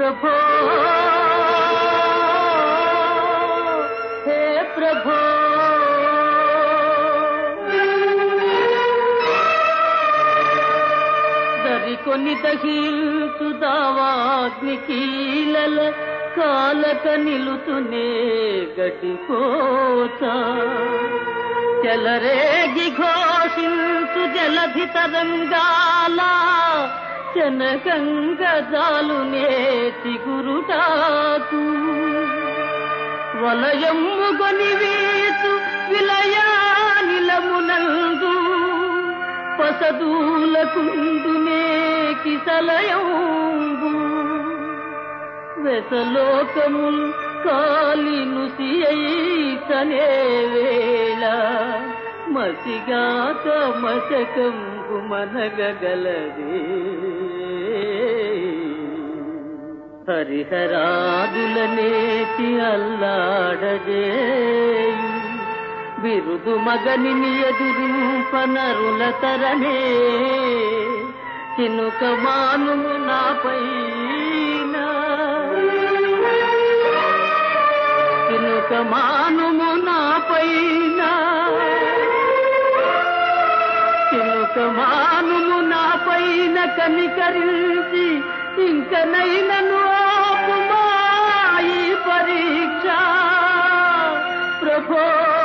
ప్రభో హే ప్రభో దరికొని దహిల్చు దావాగ్ని కీలల కాలక నిలుతునే గడికోచ చెలరేగి ఘోషించు జలధి తరంగాల చెనకంగ జాలునే చిగురుటాకు వలయమ్ము గొని వీచు విలయానిలమునందు పసదూలకుండునే కిసలయంబు వెసలోకముల్ కాలి నుసియైతనే వేళ మసిగాక మశకంబు మనగగలదే హరిహరాదులనేటి అల్లాడజేయు బిరుదు మగనిని ఎదురింపనరుల తరనే చినుక మానుము నాపైన చినుక మానుము నాపైన చినుక మానుము నాపైన కనికరించి ఇంకనైనను ఆపుమా ఈ పరీక్ష ప్రభో